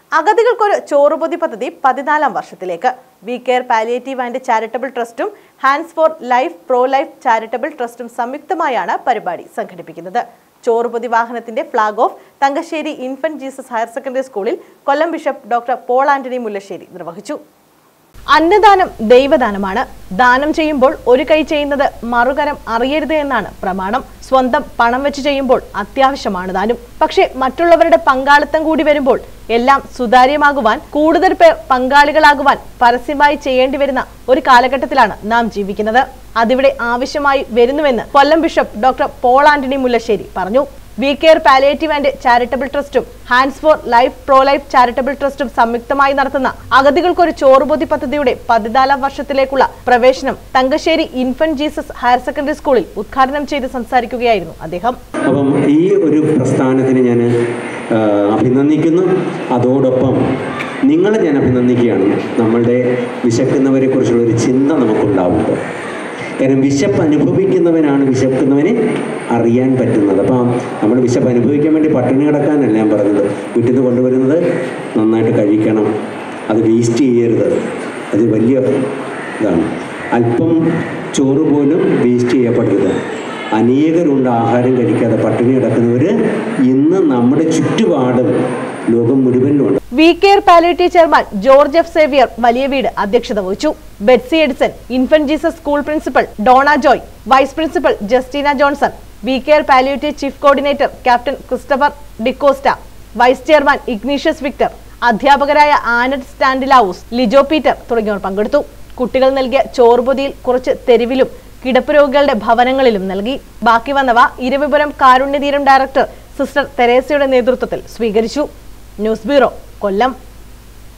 അഗതികൾക്കൊരു ചോറുപൊതി പദ്ധതി പതിനാലാം വർഷത്തിലേക്ക് we care palliative and charitable ട്രസ്റ്റും hands for life pro life charitable ട്രസ്റ്റും സംയുക്തമായാണ് പരിപാടി സംഘടിപ്പിക്കുന്നത് ചോറുപൊതി വാഹനത്തിന്റെ flag off Thangassery infant Jesus higher secondary സ്കൂളിൽ Kollam bishop doctor Paul Antony Mullassery നിർവഹിച്ചു അന്നദാനം ദൈവദാനമാണ് ദാനം ചെയ്യുമ്പോൾ ഒരു കൈ ചെയ്യുന്നത് മറുകരം അറിയരുത് എന്നാണ് പ്രമാണം സ്വന്തം പണം വെച്ച് ചെയ്യുമ്പോൾ അത്യാവശ്യമാണ് ദാനം പക്ഷേ മറ്റുള്ളവരുടെ പങ്കാളിത്തം കൂടി വരുമ്പോൾ എല്ലാം സുതാര്യമാകുവാൻ കൂടുതൽ പേർ പങ്കാളികളാകുവാൻ പരസ്യമായി ചെയ്യേണ്ടി വരുന്ന ഒരു കാലഘട്ടത്തിലാണ് നാം ജീവിക്കുന്നത് അതിവിടെ ആവശ്യമായി വരുന്നുവെന്ന് Kollam bishop doctor Paul Antony Mullassery പറഞ്ഞു we care palliative and charitable ട്രസ്റ്റും hands for life pro life charitable ട്രസ്റ്റും സംയുക്തമായി നടത്തുന്ന അഗതികൾക്കൊരു ചോറുപൊതി പദ്ധതിയുടെ പതിനാലാം വർഷത്തിലേക്കുള്ള പ്രവേശനം Thangassery infant Jesus higher secondary സ്കൂളിൽ ഉദ്ഘാടനം ചെയ്ത് സംസാരിക്കുകയായിരുന്നു അദ്ദേഹം അപ്പം ഈ ഒരു പ്രസ്ഥാനത്തിന് ഞാൻ അഭിനന്ദിക്കുന്നു അതോടൊപ്പം നിങ്ങളെ ഞാൻ അഭിനന്ദിക്കുകയാണ് നമ്മളുടെ വിശക്കുന്നവരെ കുറിച്ചുള്ള ഒരു ചിന്ത നമുക്കുണ്ടാവുമ്പോൾ കാരണം വിശപ്പ് അനുഭവിക്കുന്നവനാണ് വിശക്കുന്നവനെ അറിയാൻ പറ്റുന്നത് അപ്പം നമ്മൾ വിശപ്പ് അനുഭവിക്കാൻ വേണ്ടി പട്ടിണി കിടക്കാനല്ല ഞാൻ പറഞ്ഞത് വീട്ടിൽ നിന്ന് കൊണ്ടുവരുന്നത് നന്നായിട്ട് കഴിക്കണം അത് വേസ്റ്റ് ചെയ്യരുത് അത് വലിയ ഇതാണ് അല്പം ചോറ് പോലും വേസ്റ്റ് ചെയ്യപ്പെടരുത് അനേകരുണ്ട് ആഹാരം കഴിക്കാതെ പട്ടിണി കിടക്കുന്നവർ ഇന്ന് നമ്മുടെ ചുറ്റുപാടും ലോകം മുഴുവനിലുണ്ട് we care palliative chairman George F Xavier വലിയ വീട് അധ്യക്ഷത വഹിച്ചു Betsy Edison infant Jesus school principal Donna Joy vice principal Justina Johnson we care palliative chief coordinator captain Christopher D'Costa vice chairman Ignatius Victor അധ്യാപകരായ ആനഡ് സ്റ്റാൻഡിലാവൂസ് Lijo Peter തുടങ്ങിയവർ പങ്കെടുത്തു കുട്ടികൾ നൽകിയ ചോറുപൊതിയിൽ കുറച്ച് തെരുവിലും കിടപ്പ് രോഗികളുടെ ഭവനങ്ങളിലും നൽകി ബാക്കി വന്നവ ഇരവിപുരം കാരുണ്യതീരം ഡയറക്ടർ സിസ്റ്റർ തെരേസയുടെ നേതൃത്വത്തിൽ സ്വീകരിച്ചു ന്യൂസ് ബ്യൂറോ കൊല്ലം